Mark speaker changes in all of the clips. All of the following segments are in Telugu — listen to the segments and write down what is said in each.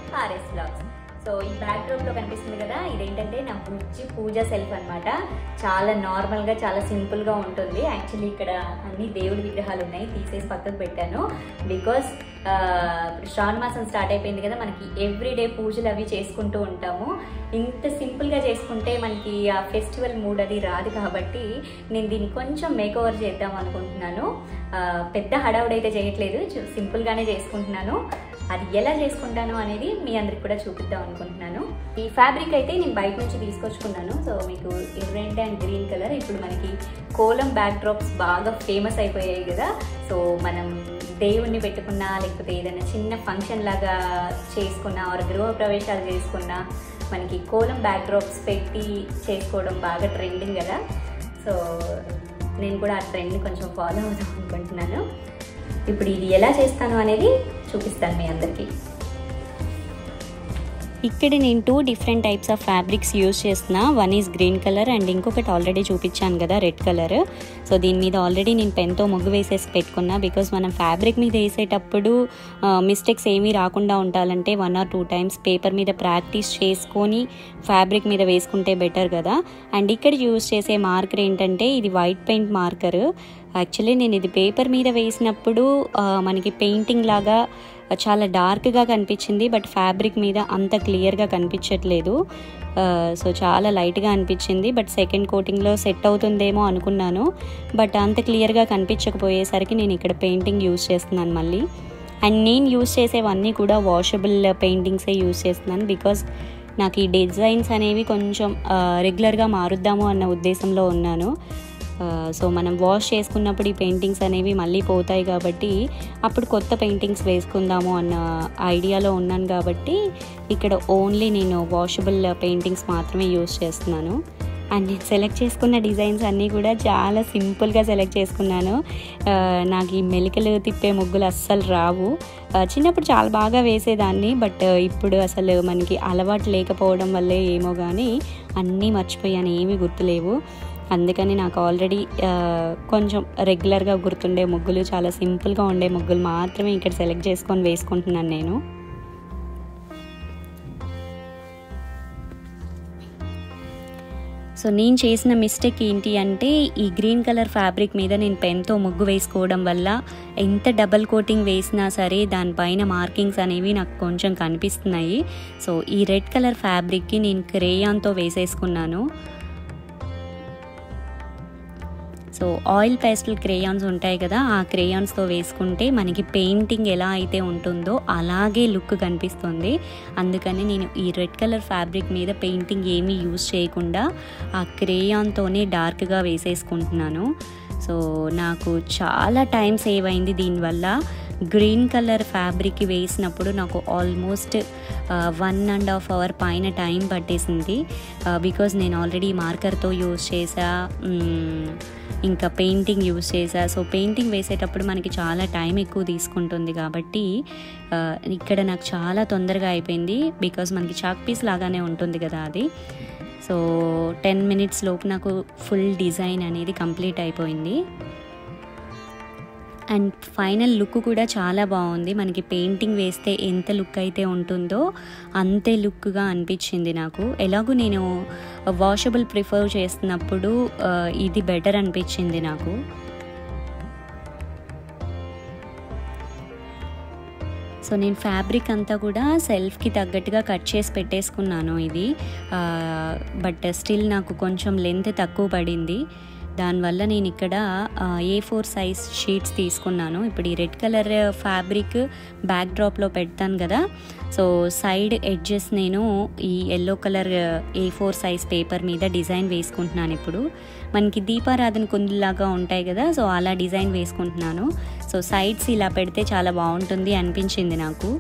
Speaker 1: ఆర్ఎస్ బ్లాగ్స్ సో ఈ బ్యాక్ డ్రాప్ లో కనిపిస్తుంది కదా ఇదేంటంటే నా బుజ్జి పూజ సెల్ఫ్ అన్నమాట చాలా నార్మల్ గా చాలా సింపుల్ గా ఉంటుంది యాక్చువల్లీ ఇక్కడ అన్ని దేవుడి విగ్రహాలు ఉన్నాయి తీసేసి పక్కకు పెట్టాను బికాస్ శ్రావణ మాసం స్టార్ట్ అయిపోయింది కదా మనకి ఎవ్రీ డే పూజలు అవి చేసుకుంటూ ఉంటాము ఇంత సింపుల్ గా చేసుకుంటే మనకి ఆ ఫెస్టివల్ మూడ్ అది రాదు కాబట్టి నేను దీన్ని కొంచెం మేక్ ఓవర్ చేద్దాం అనుకుంటున్నాను ఆ, పెద్ద హడావుడైతే చేయట్లేదు చు- సింపుల్ గానే చేసుకుంటున్నాను అది ఎలా చేసుకుంటాను అనేది మీ అందరికి కూడా చూపిద్దాం అనుకుంటున్నాను ఈ ఫ్యాబ్రిక్ అయితే నేను బయట నుంచి తీసుకొచ్చుకున్నాను సో మీకు రెడ్ అండ్ గ్రీన్ కలర్ ఇప్పుడు మనకి కోలం బ్యాక్ డ్రాప్స్ బాగా ఫేమస్ అయిపోయాయి కదా సో మనం దేవుణ్ణి పెట్టుకున్నా లేకపోతే ఏదైనా చిన్న ఫంక్షన్ లాగా చేసుకున్నా ఆర్ గృహ ప్రవేశాలు చేసుకున్నా మనకి కోలం బ్యాక్ డ్రాప్స్ పెట్టి చేసుకోవడం బాగా ట్రెండింగ్ కదా సో నేను కూడా ఆ ట్రెండ్ని కొంచెం ఫాలో అవుదాం అనుకుంటున్నాను ఇప్పుడు ఇది ఎలా చేస్తాను అనేది చూపిస్తాను మీ అందరికీ
Speaker 2: ఇక్కడ నేను two different types of fabrics use చేస్తున్నా one is green colour and ఇంకొకటి ఆల్రెడీ చూపించాను కదా రెడ్ కలర్ సో దీని మీద ఆల్రెడీ నేను పెన్తో ముగ్గు వేసేసి పెట్టుకున్నా బికాస్ మనం ఫ్యాబ్రిక్ మీద వేసేటప్పుడు మిస్టేక్స్ ఏమీ రాకుండా ఉండాలంటే one or two times paper మీద ప్రాక్టీస్ చేసుకొని ఫ్యాబ్రిక్ మీద వేసుకుంటే బెటర్ కదా అండ్ ఇక్కడ యూస్ చేసే మార్కర్ ఏంటంటే ఇది వైట్ పెయింట్ మార్కర్ యాక్చువల్లీ నేను ఇది పేపర్ మీద వేసినప్పుడు ఆ, మనకి పెయింటింగ్ లాగా చాలా డార్క్గా కనిపించింది బట్ ఫ్యాబ్రిక్ మీద అంత క్లియర్గా కనిపించట్లేదు ఆ, సో చాలా లైట్గా అనిపించింది బట్ సెకండ్ కోటింగ్లో సెట్ అవుతుందేమో అనుకున్నాను బట్ అంత క్లియర్గా కనిపించకపోయేసరికి నేను ఇక్కడ పెయింటింగ్ యూస్ చేస్తున్నాను మళ్ళీ అండ్ నేను యూస్ చేసేవన్నీ కూడా వాషబుల్ పెయింటింగ్సే యూస్ చేస్తున్నాను బికాస్ నాకు ఈ డిజైన్స్ అనేవి కొంచెం రెగ్యులర్గా మారుద్దాము అన్న ఉద్దేశంలో ఉన్నాను ఆ, సో మనం వాష్ చేసుకున్నప్పుడు ఈ పెయింటింగ్స్ అనేవి మళ్ళీ పోతాయి కాబట్టి అప్పుడు కొత్త పెయింటింగ్స్ వేసుకుందాము అన్న ఐడియాలో ఉన్నాను కాబట్టి ఇక్కడ ఓన్లీ నేను వాషబుల్ పెయింటింగ్స్ మాత్రమే యూస్ చేస్తున్నాను అండ్ నేను సెలెక్ట్ చేసుకున్న డిజైన్స్ అన్నీ కూడా చాలా సింపుల్గా సెలెక్ట్ చేసుకున్నాను ఆ, నాకు ఈ మెలికలు తిప్పే ముగ్గులు అస్సలు రావు ఆ, చిన్నప్పుడు చాలా బాగా వేసేదాన్ని బట్ ఇప్పుడు అసలు మనకి అలవాటు లేకపోవడం వల్లే ఏమో కానీ అన్నీ మర్చిపోయాను ఏమీ గుర్తులేవు అందుకని నాకు ఆల్రెడీ కొంచెం రెగ్యులర్గా గుర్తుండే ముగ్గులు చాలా సింపుల్గా ఉండే ముగ్గులు మాత్రమే ఇక్కడ సెలెక్ట్ చేసుకొని వేసుకుంటున్నాను నేను సో నేను చేసిన మిస్టేక్ ఏంటి అంటే ఈ గ్రీన్ కలర్ ఫ్యాబ్రిక్ మీద నేను పెన్తో ముగ్గు వేసుకోవడం వల్ల ఎంత డబల్ కోటింగ్ వేసినా సరే దానిపైన మార్కింగ్స్ అనేవి నాకు కొంచెం కనిపిస్తున్నాయి సో ఈ రెడ్ కలర్ ఫ్యాబ్రిక్కి నేను క్రేయాన్తో వేసేసుకున్నాను సో ఆయిల్ పేస్టల్ క్రేయాన్స్ ఉంటాయి కదా ఆ క్రేయాన్స్తో వేసుకుంటే మనకి పెయింటింగ్ ఎలా అయితే ఉంటుందో అలాగే లుక్ కనిపిస్తుంది అందుకని నేను ఈ రెడ్ కలర్ ఫ్యాబ్రిక్ మీద పెయింటింగ్ ఏమీ యూజ్ చేయకుండా ఆ క్రేయాన్తోనే డార్క్గా వేసేసుకుంటున్నాను సో నాకు చాలా టైం సేవ్ అయింది దీనివల్ల గ్రీన్ కలర్ ఫ్యాబ్రిక్ వేసినప్పుడు నాకు almost one and half hour పైన టైం పట్టేసింది బికాజ్ నేను ఆల్రెడీ మార్కర్తో యూస్ చేసా మ్, ఇంకా పెయింటింగ్ యూస్ చేసా సో పెయింటింగ్ వేసేటప్పుడు మనకి చాలా టైం ఎక్కువ తీసుకుంటుంది కాబట్టి ఆ, ఇక్కడ నాకు చాలా తొందరగా అయిపోయింది బికాజ్ మనకి చాక్ పీస్ లాగానే ఉంటుంది కదా అది సో టెన్ మినిట్స్ లోపు నాకు ఫుల్ డిజైన్ అనేది కంప్లీట్ అయిపోయింది అండ్ ఫైనల్ లుక్ కూడా చాలా బాగుంది మనకి పెయింటింగ్ వేస్తే ఎంత లుక్ అయితే ఉంటుందో అంతే లుక్గా అనిపించింది నాకు ఎలాగూ నేను వాషబుల్ ప్రిఫర్ చేస్తున్నప్పుడు ఆ, ఇది బెటర్ అనిపించింది నాకు సో నేను ఫ్యాబ్రిక్ అంతా కూడా సెల్ఫ్కి తగ్గట్టుగా కట్ చేసి పెట్టేసుకున్నాను ఇది బట్ స్టిల్ నాకు కొంచెం లెంత్ తక్కువ పడింది దానివల్ల నేను ఇక్కడ ఏ ఫోర్ సైజ్ షీట్స్ తీసుకున్నాను ఇప్పుడు ఈ రెడ్ కలర్ ఫ్యాబ్రిక్ బ్యాక్ డ్రాప్లో పెడతాను కదా సో సైడ్ ఎడ్జెస్ నేను ఈ yellow colour A four size paper మీద డిజైన్ వేసుకుంటున్నాను ఇప్పుడు మనకి దీపారాధన కుందులాగా ఉంటాయి కదా సో అలా డిజైన్ వేసుకుంటున్నాను సో సైడ్స్ ఇలా పెడితే చాలా బాగుంటుంది అనిపించింది నాకు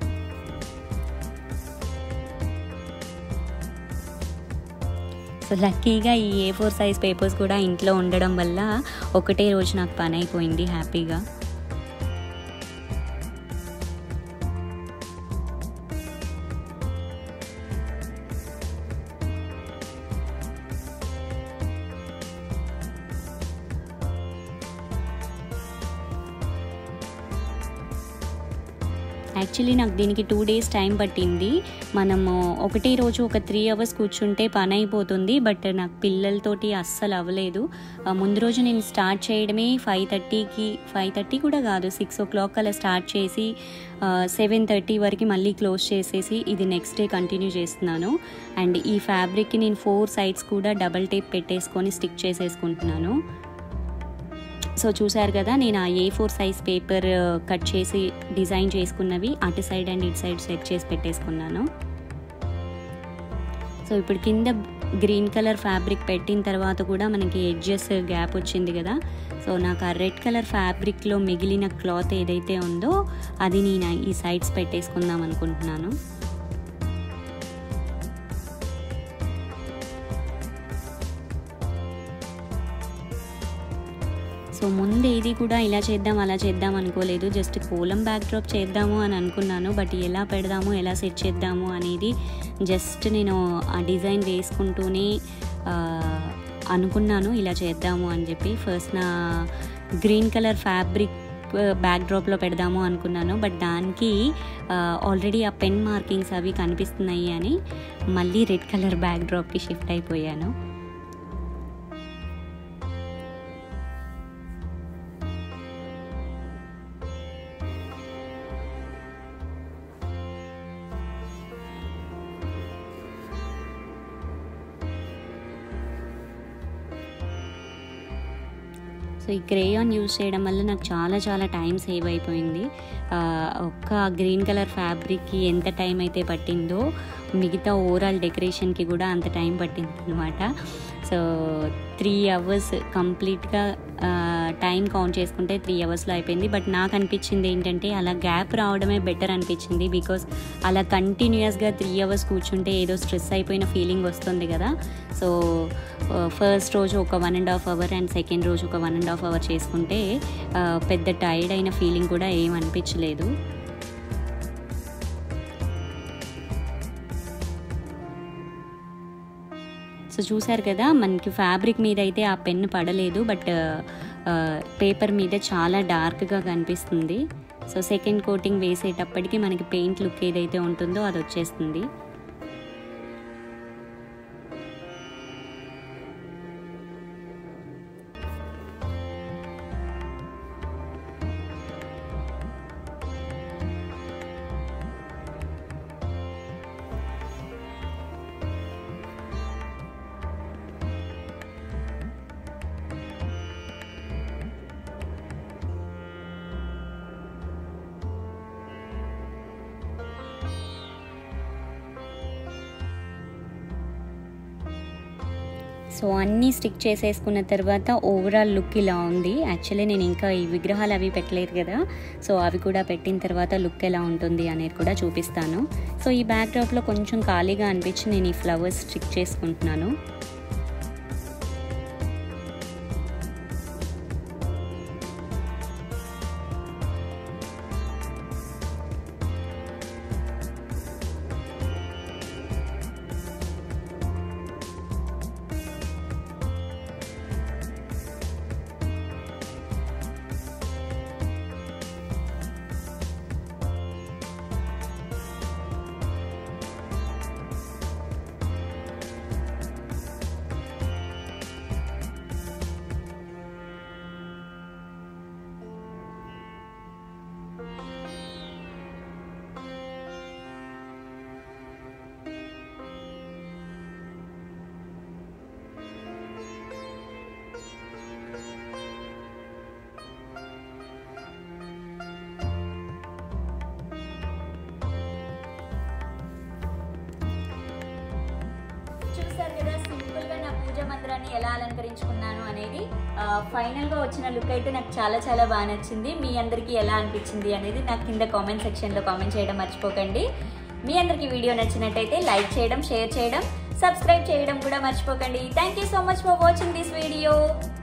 Speaker 2: సో లక్కీగా ఈ ఏ ఫోర్ సైజ్ పేపర్స్ కూడా ఇంట్లో ఉండడం వల్ల ఒకటే రోజు నాకు పని అయిపోయింది హ్యాపీగా యాక్చువల్లీ నాకు దీనికి టూ డేస్ టైం పట్టింది మనము ఒకటే రోజు ఒక త్రీ అవర్స్ కూర్చుంటే పని అయిపోతుంది బట్ నాకు పిల్లలతోటి అస్సలు అవ్వలేదు ఆ, ముందు రోజు నేను స్టార్ట్ చేయడమే ఫైవ్ థర్టీకి ఫైవ్ థర్టీ కూడా కాదు సిక్స్ ఓ క్లాక్ అలా స్టార్ట్ చేసి సెవెన్ థర్టీ వరకు మళ్ళీ క్లోజ్ చేసేసి ఇది నెక్స్ట్ డే కంటిన్యూ చేస్తున్నాను అండ్ ఈ ఫ్యాబ్రిక్కి నేను ఫోర్ సైడ్స్ కూడా డబల్ టేప్ పెట్టేసుకొని స్టిక్ చేసేసుకుంటున్నాను సో చూసారు కదా నేను ఆ A four size paper cut చేసి డిజైన్ చేసుకున్నవి అటు సైడ్ అండ్ ఇటు సైడ్ సెట్ చేసి పెట్టేసుకున్నాను సో ఇప్పుడు కింద గ్రీన్ కలర్ ఫ్యాబ్రిక్ పెట్టిన తర్వాత కూడా మనకి ఎడ్జెస్ గ్యాప్ వచ్చింది కదా సో నాకు ఆ రెడ్ కలర్ ఫ్యాబ్రిక్లో మిగిలిన క్లాత్ ఏదైతే ఉందో అది నేను ఈ సైడ్స్ పెట్టేసుకుందాం అనుకుంటున్నాను సో ముందు ఏది కూడా ఇలా చేద్దాం అలా చేద్దాం అనుకోలేదు జస్ట్ కోలం బ్యాక్ డ్రాప్ చేద్దాము అని అనుకున్నాను బట్ ఎలా పెడదాము ఎలా సెట్ చేద్దాము అనేది జస్ట్ నేను ఆ డిజైన్ వేసుకుంటూనే ఆ, అనుకున్నాను ఇలా చేద్దాము అని చెప్పి ఫస్ట్ నా గ్రీన్ కలర్ ఫ్యాబ్రిక్ బ్యాక్ డ్రాప్లో పెడదాము అనుకున్నాను బట్ దానికి ఆల్రెడీ ఆ పెన్ మార్కింగ్స్ అవి కనిపిస్తున్నాయి అని మళ్ళీ రెడ్ కలర్ బ్యాక్ డ్రాప్కి షిఫ్ట్ అయిపోయాను సో ఈ క్రేయాన్ యూజ్ చేయడం వల్ల నాకు చాలా చాలా టైం సేవ్ అయిపోయింది ఆ, ఒక్క గ్రీన్ కలర్ ఫ్యాబ్రిక్కి ఎంత టైం అయితే పట్టిందో మిగతా ఓవరాల్ డెకరేషన్కి కూడా అంత టైం పట్టింది అనమాట సో త్రీ అవర్స్ కంప్లీట్గా టైం కౌంట్ చేసుకుంటే త్రీ అవర్స్లో అయిపోయింది బట్ నాకు అనిపించింది ఏంటంటే అలా గ్యాప్ రావడమే బెటర్ అనిపించింది బికాస్ అలా కంటిన్యూస్గా త్రీ అవర్స్ కూర్చుంటే ఏదో స్ట్రెస్ అయిపోయిన ఫీలింగ్ వస్తుంది కదా సో ఫస్ట్ రోజు ఒక one and half hour and second రోజు ఒక వన్ అండ్ హాఫ్ అవర్ చేసుకుంటే ఆ, పెద్ద టైర్డ్ అయిన ఫీలింగ్ కూడా ఏం అనిపించలేదు సో చూసారు కదా మనకి ఫ్యాబ్రిక్ మీద అయితే ఆ పెన్ పడలేదు బట్ పేపర్ మీద చాలా డార్క్గా కనిపిస్తుంది సో సెకండ్ కోటింగ్ వేసేటప్పటికి మనకి పెయింట్ లుక్ ఏదైతే ఉంటుందో అది వచ్చేస్తుంది సో అన్నీ స్టిక్ చేసేసుకున్న తర్వాత ఓవరాల్ లుక్ ఇలా ఉంది యాక్చువల్లీ నేను ఇంకా ఈ విగ్రహాలు అవి పెట్టలేదు కదా సో అవి కూడా పెట్టిన తర్వాత లుక్ ఎలా ఉంటుంది అనేది కూడా చూపిస్తాను సో ఈ బ్యాక్ డ్రాప్లో కొంచెం ఖాళీగా అనిపించి నేను ఈ ఫ్లవర్స్ స్టిక్ చేసుకుంటున్నాను
Speaker 1: చూసారు కదా సింపుల్ గా నా పూజ మందిరాన్ని ఎలా అలంకరించుకున్నాను అనేది ఫైనల్ గా వచ్చిన లుక్ అయితే నాకు చాలా చాలా బాగా నచ్చింది మీ అందరికీ ఎలా అనిపించింది అనేది నాకు కింద కామెంట్ సెక్షన్ లో కామెంట్ చేయడం మర్చిపోకండి మీ అందరికీ వీడియో నచ్చినట్టయితే లైక్ చేయడం షేర్ చేయడం సబ్స్క్రైబ్ చేయడం కూడా మర్చిపోకండి thank you so much for watching this video